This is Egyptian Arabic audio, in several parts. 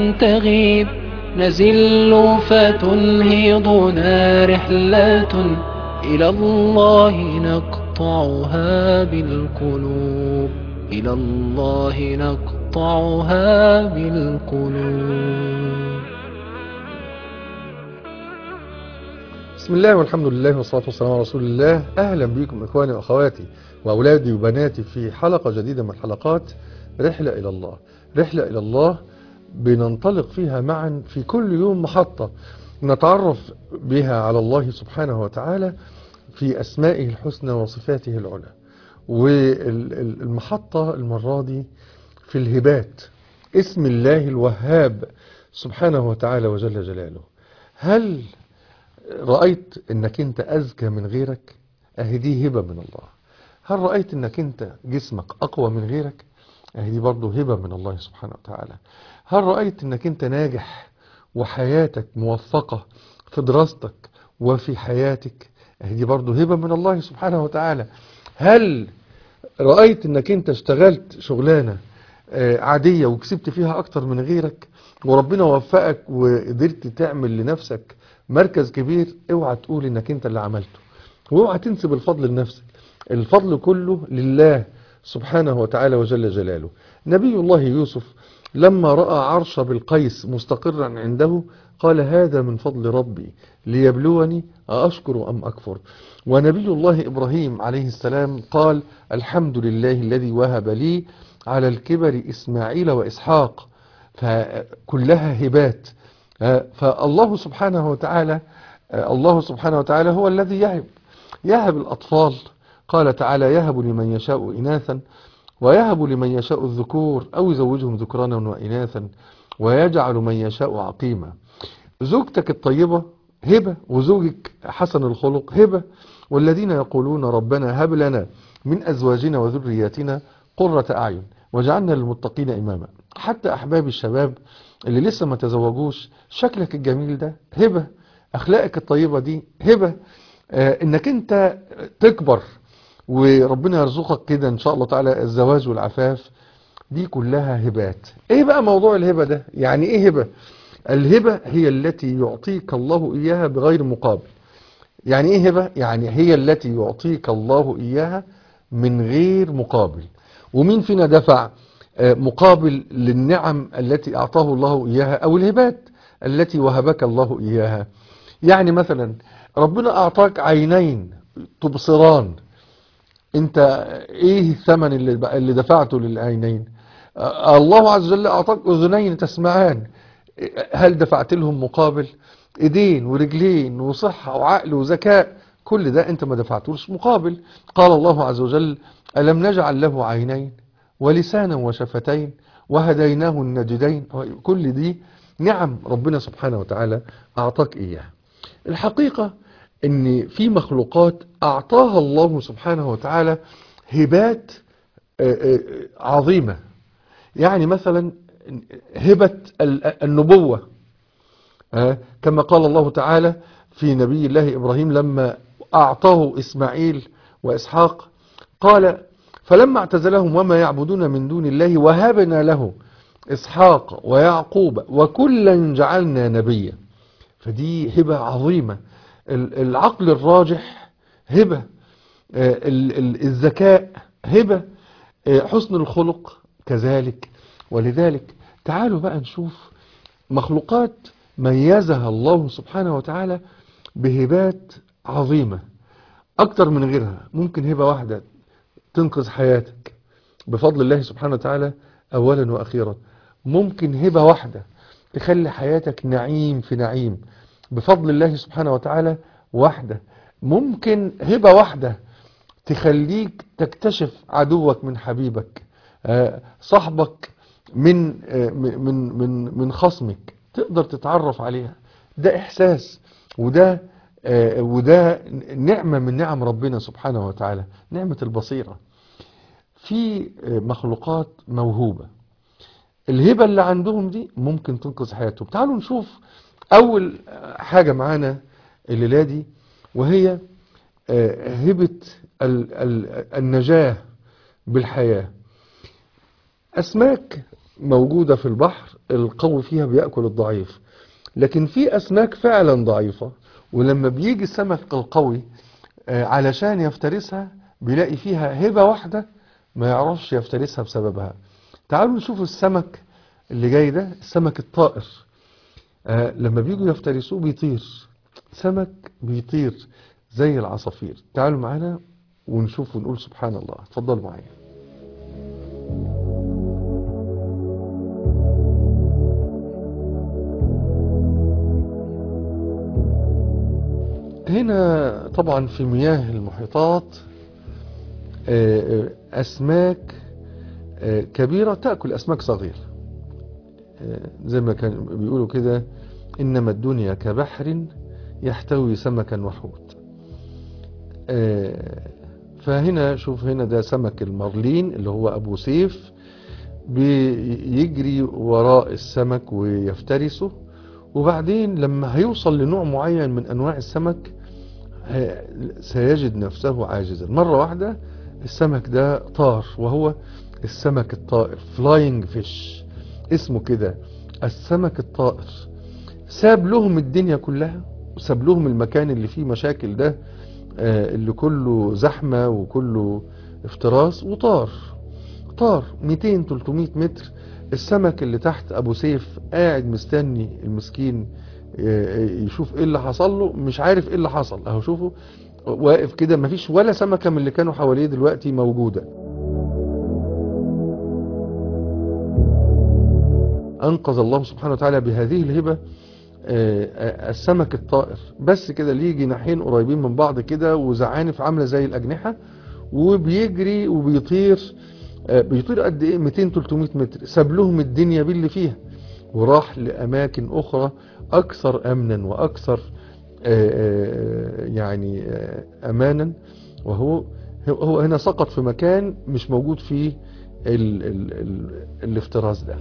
تغيب نزل فتنهضنا رحلة إلى الله نقطعها بالقلوب إلى الله نقطعها بالقلوب بسم الله والحمد لله والصلاة والسلام على رسول الله أهلا بكم إخواني وأخواتي وأولادي وبناتي في حلقة جديدة من حلقات رحلة إلى الله رحلة إلى الله بننطلق فيها معا في كل يوم محطة نتعرف بها على الله سبحانه وتعالى في أسمائه الحسنى وصفاته العلى والمحطة المرة دي في الهبات اسم الله الوهاب سبحانه وتعالى وجل جلاله هل رأيت انك انت اذكى من غيرك اهي دي هبة من الله هل رأيت انك انت جسمك اقوى من غيرك اهي دي برضو هبة من الله سبحانه وتعالى هل رأيت انك انت ناجح وحياتك موفقة في دراستك وفي حياتك اهي دي برضو هبة من الله سبحانه وتعالى هل رأيت انك انت اشتغلت شغلانة عادية وكسبت فيها اكتر من غيرك وربنا وفقك وقدرت تعمل لنفسك مركز كبير اوعى تقول انك انت اللي عملته واوعى تنسب الفضل لنفسك الفضل كله لله سبحانه وتعالى وجل جلاله نبي الله يوسف لما رأى عرش بالقيس مستقرا عنده قال هذا من فضل ربي ليبلوني أشكر أم أكفر ونبي الله إبراهيم عليه السلام قال الحمد لله الذي وهب لي على الكبر إسماعيل وإسحاق فكلها هبات فالله سبحانه وتعالى الله سبحانه وتعالى هو الذي يهب يهب الأطفال قال تعالى يهب لمن يشاء إناثا ويهب لمن يشاء الذكور أو يزوجهم ذكرانا وإناثا ويجعل من يشاء عقيما زوجتك الطيبة هبة وزوجك حسن الخلق هبة والذين يقولون ربنا هب لنا من أزواجنا وذرياتنا قرة أعين وجعلنا للمتقين إماما حتى أحباب الشباب اللي لسه ما تزوجوش شكلك الجميل ده هبة أخلاقك الطيبة دي هبة آه إنك أنت تكبر وربنا يرزقك كده إن شاء الله تعالى الزواج والعفاف دي كلها هبات إيه بقى موضوع الهبة ده يعني إيه هبة الهبة هي التي يعطيك الله إياها بغير مقابل يعني إيه هبة يعني هي التي يعطيك الله إياها من غير مقابل ومين فينا دفع مقابل للنعم التي أعطاه الله إياها أو الهبات التي وهبك الله إياها يعني مثلا ربنا أعطاك عينين تبصران انت ايه الثمن اللي, اللي دفعته للعينين الله عز وجل أعطاك أذنين تسمعان هل دفعت لهم مقابل ايدين ورجلين وصحة وعقل وذكاء كل ده انت ما دفعتوش مقابل قال الله عز وجل ألم نجعل له عينين ولسانا وشفتين وهديناه النجدين كل دي نعم ربنا سبحانه وتعالى أعطاك إياها الحقيقة ان في مخلوقات أعطاها الله سبحانه وتعالى هبات عظيمة يعني مثلا هبة النبوة كما قال الله تعالى في نبي الله إبراهيم لما أعطاه إسماعيل وإسحاق قال فلما اعتزلهم وما يعبدون من دون الله وهبنا له إسحاق ويعقوب وكلا جعلنا نبيا فدي هبة عظيمة العقل الراجح هبة الذكاء هبة حسن الخلق كذلك ولذلك تعالوا بقى نشوف مخلوقات ميزها الله سبحانه وتعالى بهبات عظيمة أكتر من غيرها ممكن هبة واحدة تنقذ حياتك بفضل الله سبحانه وتعالى أولا وأخيرا ممكن هبة واحدة تخلي حياتك نعيم في نعيم بفضل الله سبحانه وتعالى واحدة ممكن هبة واحدة تخليك تكتشف عدوك من حبيبك صاحبك من من من من خصمك تقدر تتعرف عليها ده إحساس وده وده نعمة من نعم ربنا سبحانه وتعالى نعمة البصيرة في مخلوقات موهوبة الهبة اللي عندهم دي ممكن تنقذ حياتهم تعالوا نشوف أول حاجة معانا الليلة دي وهي هبة النجاة بالحياة أسماك موجودة في البحر القوي فيها بيأكل الضعيف لكن في أسماك فعلا ضعيفة ولما بيجي السمك القوي آه، علشان يفترسها بيلاقي فيها هبة واحدة ما يعرفش يفترسها بسببها تعالوا نشوف السمك اللي جاي ده السمك الطائر آه، لما بيجوا يفترسوه بيطير سمك بيطير زي العصافير تعالوا معانا ونشوف ونقول سبحان الله اتفضلوا معايا هنا طبعا في مياه المحيطات آه، آه، أسماك آه، كبيرة تأكل أسماك صغيرة آه، زي ما كان بيقولوا كده إنما الدنيا كبحر يحتوي سمكا وحوت آه، فهنا شوف هنا ده سمك المارلين اللي هو أبو سيف بيجري وراء السمك ويفترسه وبعدين لما هيوصل لنوع معين من أنواع السمك ه- سيجد نفسه عاجزا مرة واحدة السمك ده طار وهو السمك الطائر فلاينج فيش اسمه كده السمك الطائر ساب لهم الدنيا كلها وساب لهم المكان اللي فيه مشاكل ده آه، اللي كله زحمة وكله افتراس وطار طار 200 300 متر السمك اللي تحت ابو سيف قاعد مستني المسكين آه، يشوف ايه اللي حصل له مش عارف ايه اللي حصل اهو شوفوا واقف كده مفيش ولا سمكة من اللي كانوا حواليه دلوقتي موجودة انقذ الله سبحانه وتعالى بهذه الهبة آه، آه، السمك الطائر بس كده ليه جناحين قريبين من بعض كده وزعانف عاملة زي الأجنحة وبيجري وبيطير آه، بيطير قد ايه 200 300 متر ساب لهم الدنيا باللي فيها وراح لأماكن أخرى أكثر أمنا وأكثر آه، آه، يعني آه، أمانا وهو هو هنا سقط في مكان مش موجود فيه ال ال ال الافتراس ده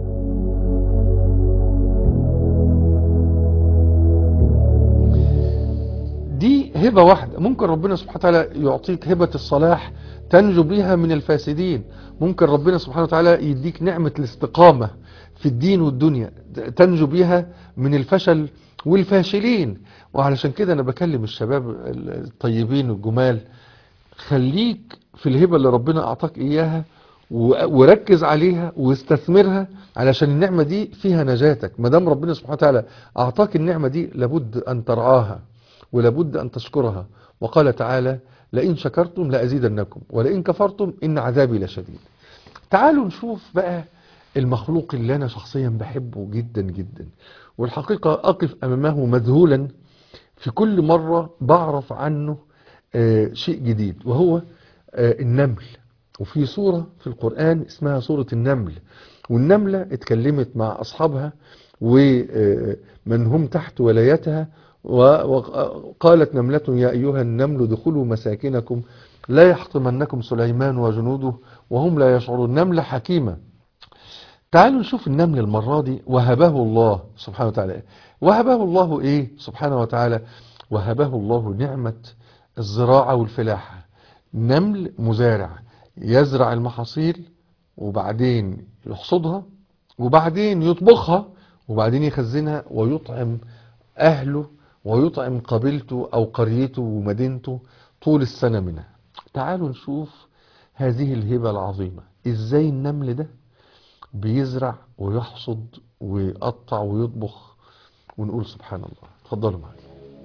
دي هبة واحدة ممكن ربنا سبحانه وتعالى يعطيك هبة الصلاح تنجو بها من الفاسدين ممكن ربنا سبحانه وتعالى يديك نعمة الاستقامة في الدين والدنيا تنجو بها من الفشل والفاشلين وعلشان كده انا بكلم الشباب الطيبين الجمال خليك في الهبة اللي ربنا اعطاك اياها و- وركز عليها واستثمرها علشان النعمة دي فيها نجاتك ما دام ربنا سبحانه وتعالى اعطاك النعمة دي لابد ان ترعاها ولابد أن تشكرها وقال تعالى لئن شكرتم لأزيدنكم ولئن كفرتم إن عذابي لشديد تعالوا نشوف بقى المخلوق اللي أنا شخصيا بحبه جدا جدا والحقيقة أقف أمامه مذهولا في كل مرة بعرف عنه آه، شيء جديد وهو آه، النمل وفي سورة في القرآن اسمها سورة النمل والنملة اتكلمت مع أصحابها ومن هم تحت ولايتها و- وقالت نملة يا أيها النمل ادخلوا مساكنكم لا يحطمنكم سليمان وجنوده وهم لا يشعرون نملة حكيمة تعالوا نشوف النمل المرة دي وهبه الله سبحانه وتعالى وهبه الله ايه سبحانه وتعالى وهبه الله نعمة الزراعة والفلاحة نمل مزارع يزرع المحاصيل وبعدين يحصدها وبعدين يطبخها وبعدين يخزنها ويطعم أهله ويطعم قبيلته أو قريته ومدينته طول السنة منها تعالوا نشوف هذه الهبة العظيمة إزاي النمل ده بيزرع ويحصد ويقطع ويطبخ ونقول سبحان الله اتفضلوا معايا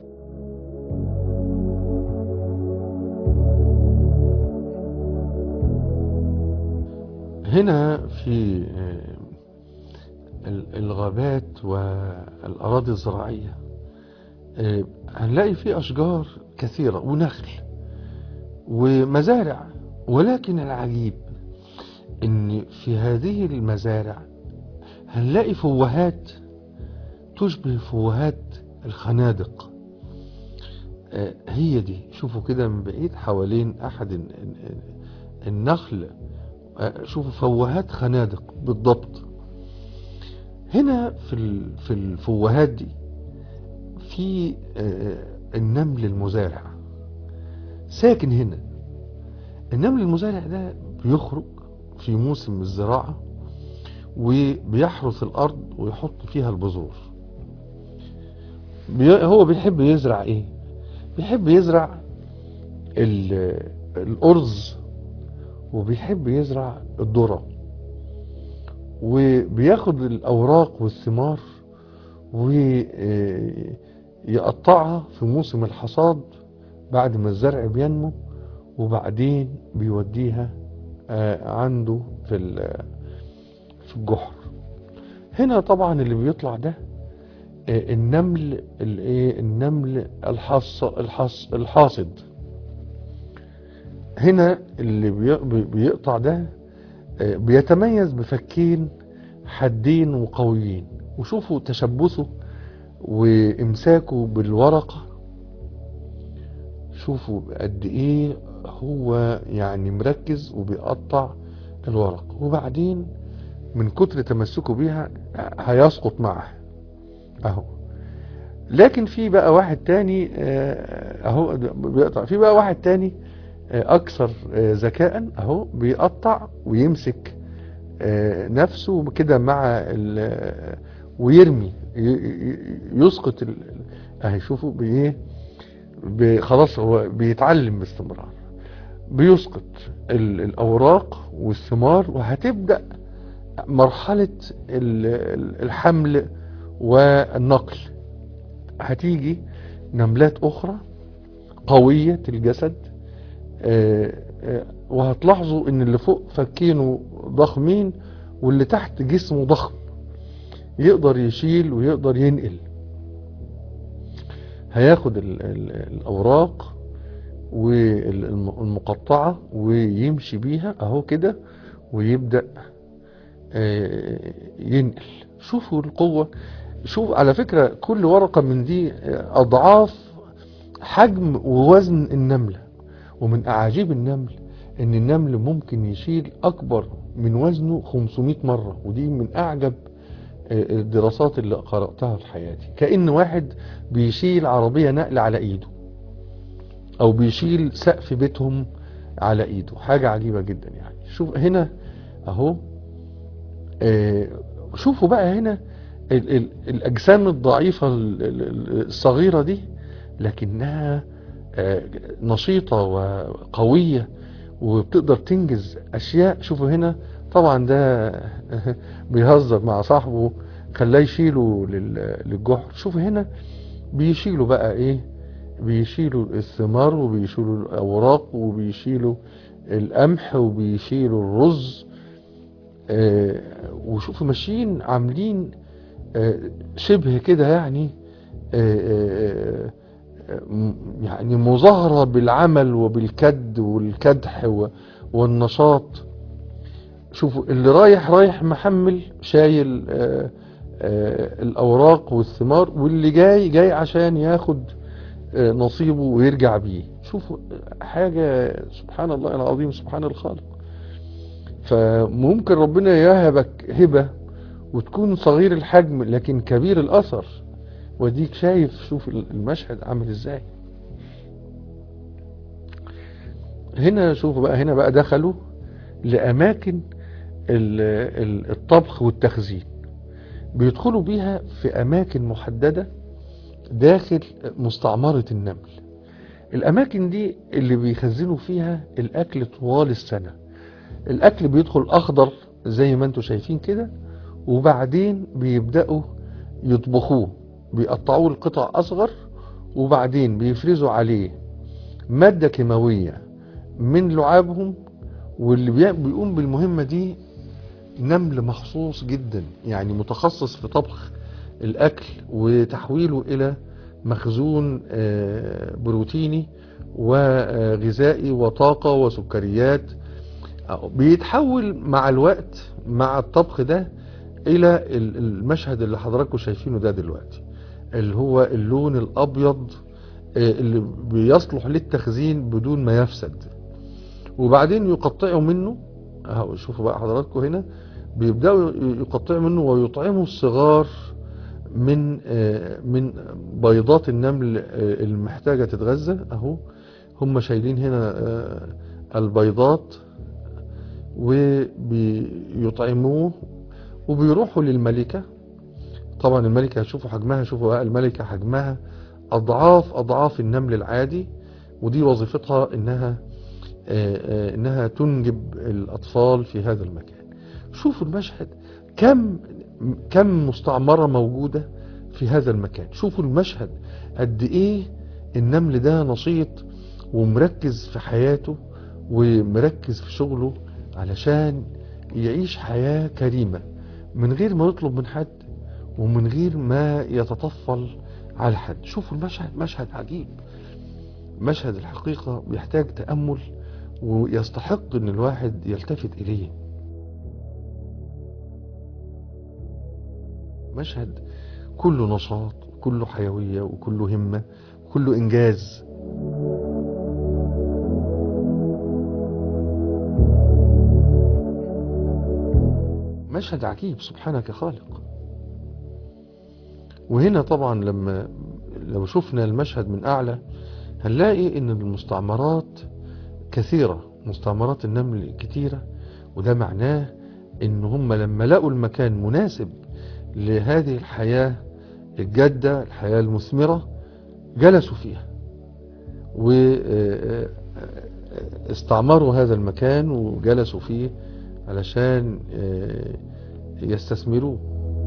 هنا في آه، ال- الغابات والأراضي الزراعية آه، هنلاقي في أشجار كثيرة ونخل ومزارع ولكن العجيب ان في هذه المزارع هنلاقي فوهات تشبه فوهات الخنادق آه، هي دي شوفوا كده من بعيد حوالين احد ال- ال- النخل آه، شوفوا فوهات خنادق بالضبط هنا في ال- في الفوهات دي في آه، النمل المزارع ساكن هنا النمل المزارع ده بيخرج في موسم الزراعة وبيحرث الارض ويحط فيها البذور بي- هو بيحب يزرع ايه بيحب يزرع ال- الارز وبيحب يزرع الذره وبياخد الاوراق والثمار ويقطعها في موسم الحصاد بعد ما الزرع بينمو وبعدين بيوديها آه، عنده في ال- في الجحر هنا طبعا اللي بيطلع ده آه، النمل الايه النمل الحص الحص الحاصد هنا اللي بي- بي- بيقطع ده آه، بيتميز بفكين حادين وقويين وشوفوا تشبثه وامساكه بالورقة شوفوا قد ايه هو يعني مركز وبيقطع الورق وبعدين من كتر تمسكه بيها هيسقط معه اهو لكن في بقى واحد تاني آه، اهو بيقطع في بقى واحد تاني آه، اكثر آه، ذكاء اهو بيقطع ويمسك آه، نفسه كده مع ال- ويرمي ي- ي- يسقط ال- اهي شوفوا بايه ب- خلاص هو بيتعلم باستمرار بيسقط ال- الاوراق والثمار وهتبدأ مرحلة ال- ال- الحمل والنقل هتيجي نملات اخرى قوية الجسد آه، آه، وهتلاحظوا ان اللي فوق فكينه ضخمين واللي تحت جسمه ضخم يقدر يشيل ويقدر ينقل هياخد ال ال الاوراق والمقطعة ويمشي بيها اهو كده ويبدأ آه، ينقل شوفوا القوة شوف على فكرة كل ورقة من دي آه، اضعاف حجم ووزن النملة ومن اعاجيب النمل ان النمل ممكن يشيل اكبر من وزنه 500 مرة ودي من اعجب آه، الدراسات اللي قرأتها في حياتي كأن واحد بيشيل عربية نقل على ايده او بيشيل سقف بيتهم على ايده حاجة عجيبة جدا يعني شوف هنا اهو آه، شوفوا بقى هنا ال ال الاجسام الضعيفة ال- ال- الصغيرة دي لكنها آه، نشيطة وقوية وبتقدر تنجز اشياء شوفوا هنا طبعا ده بيهزر مع صاحبه خلاه يشيله لل- للجحر شوفوا هنا بيشيلوا بقى ايه بيشيلوا الثمار وبيشيلوا الاوراق وبيشيلوا القمح وبيشيلوا الرز آه، وشوفوا ماشيين عاملين آه، شبه كده يعني آه، آه، آه، م- يعني مظاهرة بالعمل وبالكد والكدح و- والنشاط شوفوا اللي رايح رايح محمل شايل آه، آه، الأوراق والثمار واللي جاي جاي عشان ياخد آه، نصيبه ويرجع بيه شوفوا حاجة سبحان الله العظيم سبحان الخالق فممكن ربنا يهبك هبة وتكون صغير الحجم لكن كبير الأثر وديك شايف شوف المشهد عامل ازاي هنا شوفوا بقى هنا بقى دخلوا لأماكن ال- ال- الطبخ والتخزين بيدخلوا بيها في أماكن محددة داخل مستعمرة النمل الأماكن دي اللي بيخزنوا فيها الأكل طوال السنة الأكل بيدخل أخضر زي ما انتوا شايفين كده وبعدين بيبدأوا يطبخوه بيقطعوه لقطع أصغر وبعدين بيفرزوا عليه مادة كيماوية من لعابهم واللي بي- بيقوم بالمهمة دي نمل مخصوص جدا يعني متخصص في طبخ الأكل وتحويله إلى مخزون آه، بروتيني وغذائي وطاقة وسكريات أو بيتحول مع الوقت مع الطبخ ده إلى ال- المشهد اللي حضراتكم شايفينه ده دلوقتي اللي هو اللون الأبيض آه، اللي بيصلح للتخزين بدون ما يفسد وبعدين يقطعوا منه اهو شوفوا بقى حضراتكم هنا بيبداوا يقطعوا منه ويطعموا الصغار من آه، من بيضات النمل آه، المحتاجة تتغذى اهو هم شايلين هنا آه، البيضات وبيطعموه وبيروحوا للملكة طبعا الملكة هتشوفوا حجمها شوفوا بقى الملكة حجمها أضعاف أضعاف النمل العادي ودي وظيفتها إنها آه، آه، إنها تنجب الأطفال في هذا المكان شوفوا المشهد كم كم مستعمرة موجودة في هذا المكان شوفوا المشهد قد إيه النمل ده نشيط ومركز في حياته ومركز في شغله علشان يعيش حياة كريمة من غير ما يطلب من حد ومن غير ما يتطفل على حد شوفوا المشهد مشهد عجيب مشهد الحقيقة بيحتاج تأمل ويستحق ان الواحد يلتفت اليه مشهد كله نشاط وكله حيوية وكله همة وكله انجاز مشهد عجيب سبحانك يا خالق وهنا طبعا لما لو شفنا المشهد من اعلى هنلاقي ان المستعمرات كثيرة مستعمرات النمل كتيرة وده معناه ان هم لما لقوا المكان مناسب لهذه الحياة الجادة الحياة المثمرة جلسوا فيها واستعمروا هذا المكان وجلسوا فيه علشان يستثمروه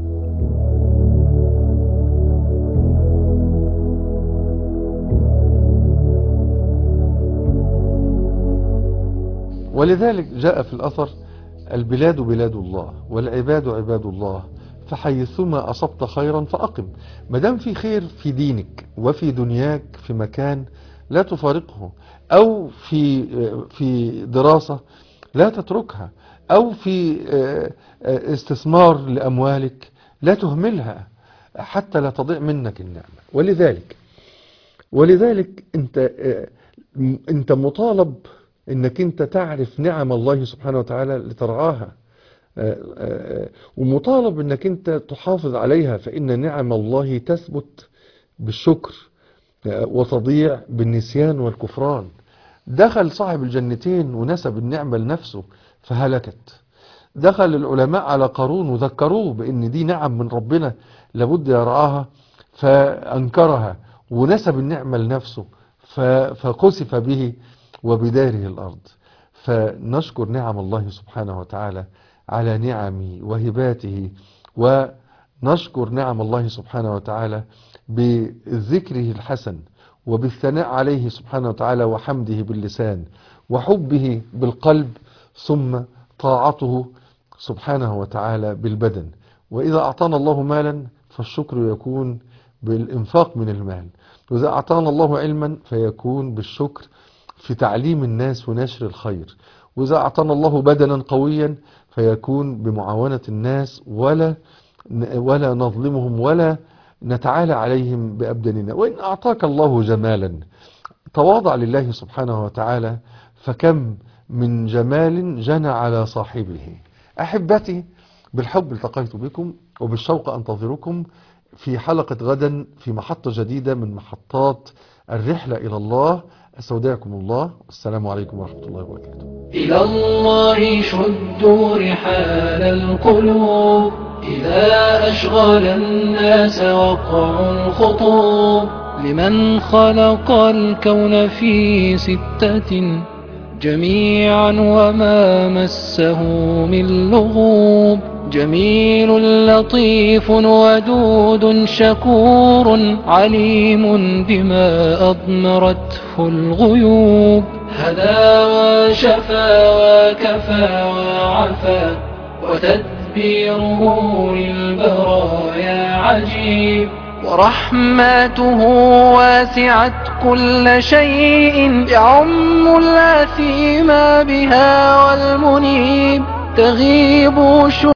ولذلك جاء في الأثر البلاد بلاد الله والعباد عباد الله فحيثما أصبت خيرا فأقم مدام في خير في دينك وفي دنياك في مكان لا تفارقه أو في في دراسة لا تتركها أو في استثمار لأموالك لا تهملها حتى لا تضيع منك النعمة ولذلك ولذلك انت انت مطالب انك انت تعرف نعم الله سبحانه وتعالى لترعاها ومطالب انك انت تحافظ عليها فان نعم الله تثبت بالشكر وتضيع بالنسيان والكفران دخل صاحب الجنتين ونسب النعمة لنفسه فهلكت دخل العلماء على قارون وذكروه بان دي نعم من ربنا لابد يرعاها فانكرها ونسب النعمة لنفسه فقسف به وبداره الأرض فنشكر نعم الله سبحانه وتعالى على نعمه وهباته ونشكر نعم الله سبحانه وتعالى بذكره الحسن وبالثناء عليه سبحانه وتعالى وحمده باللسان وحبه بالقلب ثم طاعته سبحانه وتعالى بالبدن وإذا أعطانا الله مالا فالشكر يكون بالإنفاق من المال وإذا أعطانا الله علما فيكون بالشكر في تعليم الناس ونشر الخير وإذا أعطانا الله بدنا قويا فيكون بمعاونة الناس ولا ولا نظلمهم ولا نتعالى عليهم بأبداننا وإن أعطاك الله جمالا تواضع لله سبحانه وتعالى فكم من جمال جنى على صاحبه أحبتي بالحب التقيت بكم وبالشوق أنتظركم في حلقة غدا في محطة جديدة من محطات الرحلة إلى الله أستودعكم الله والسلام عليكم ورحمة الله وبركاته إلى الله شدوا رحال القلوب إذا أشغل الناس وقع الخطوب لمن خلق الكون في ستة جميعا وما مسه من لغوب جميل لطيف ودود شكور عليم بما أضمرته الغيوب هدى وشفى وكفى وعفى وتدبيره للبرايا عجيب ورحمته واسعت كل شيء يعم الأثيم بها والمنيب تغيب